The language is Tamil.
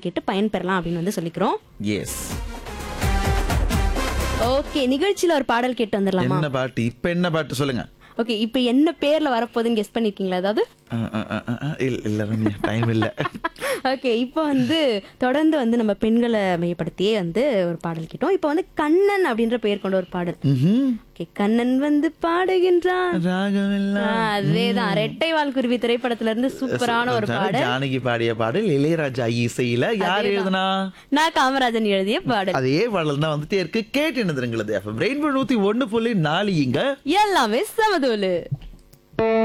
கேட்டு பயன்பெறலாம் அப்படின்னு வந்து சொல்லிக்கிறோம் எஸ் ஓகே நிகழ்ச்சியில ஒரு பாடல் கேட்டு வந்துடலாமா என்ன பாட்டு இப்ப என்ன பாட்டு சொல்லுங்க ஓகே இப்போ என்ன பேர்ல வரப்போகுதுன்னு கெஸ் பண்ணிருக்கீங்களா அதாவது ஆ, ஆ, ஆ, ஆ, ஆ, இல்ல இல்ல ரம்யா டைம் இல்ல ஓகே இப்போ வந்து தொடர்ந்து வந்து நம்ம பெண்களை மையப்படுத்தியே வந்து ஒரு பாடல் கேட்டோம் இப்போ வந்து கண்ணன் அப்படின்ற பெயர் கொண்ட ஒரு பாடல் ம்ஹும். ஓகே கண்ணன் வந்து பாடுகின்றான் ராகமில்லா ஆ, அதேதான் ரெட்டை வால்குருவி திரைப்படத்துல இருந்து சூப்பரான ஒரு பாடல் ஜானகி பாடிய பாடல் இளையராஜா இசையில யார் எழுதுனா நான் காமராஜன் எழுதிய பாடல் அதே பாடல் தான் வந்துட்டே இருக்கு கேட்டு என்னதுங்களது ரெயின்போ நூத்தி ஒண்ணு புள்ளி நாலு இங்க எல்லாமே சமதோலு